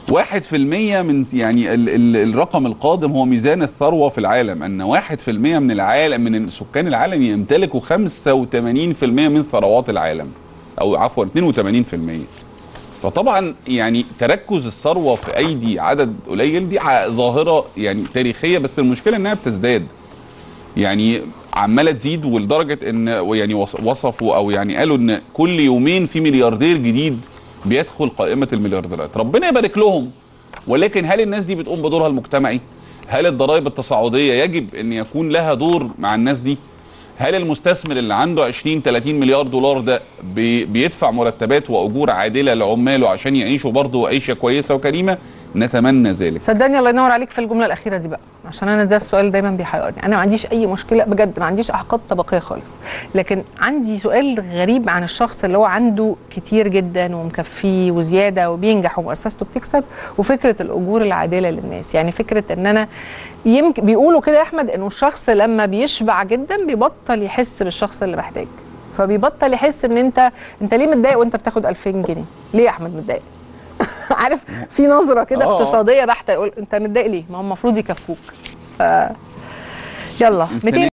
واحد في المية من يعني ال ال الرقم القادم هو ميزان الثروة في العالم أن واحد في المية من العالم من سكان العالم يمتلكوا خمسة وتمانين في المية من ثروات العالم أو عفوا اتنين وتمانين في المية فطبعا يعني تركز الثروة في أيدي عدد قليل دي ع- ظاهرة يعني تاريخية بس المشكلة إنها بتزداد يعني عماله تزيد ولدرجه ان يعني وص- وصفوا او يعني قالوا ان كل يومين في ملياردير جديد بيدخل قائمه المليارديرات ربنا يبارك لهم ولكن هل الناس دي بتقوم بدورها المجتمعي هل الضرائب التصاعديه يجب ان يكون لها دور مع الناس دي هل المستثمر اللي عنده 20 30 مليار دولار ده بي بيدفع مرتبات واجور عادله لعماله عشان يعيشوا برضه عيشه كويسه وكريمه نتمنى ذلك صدقني الله ينور عليك في الجمله الاخيره دي بقى عشان انا ده السؤال دايما بيحيرني انا ما عنديش اي مشكله بجد ما عنديش احقاد طبقيه خالص لكن عندي سؤال غريب عن الشخص اللي هو عنده كتير جدا ومكفيه وزياده وبينجح ومؤسسته بتكسب وفكره الاجور العادله للناس يعني فكره ان انا يمكن بيقولوا كده يا احمد انه الشخص لما بيشبع جدا بيبطل يحس بالشخص اللي محتاج فبيبطل يحس ان انت انت ليه متضايق وانت بتاخد 2000 جنيه ليه يا احمد متضايق عارف في نظره كده آه. اقتصاديه بحته يقول انت متضايق ليه ما هو المفروض يكفوك ف... يلا إنسانية 200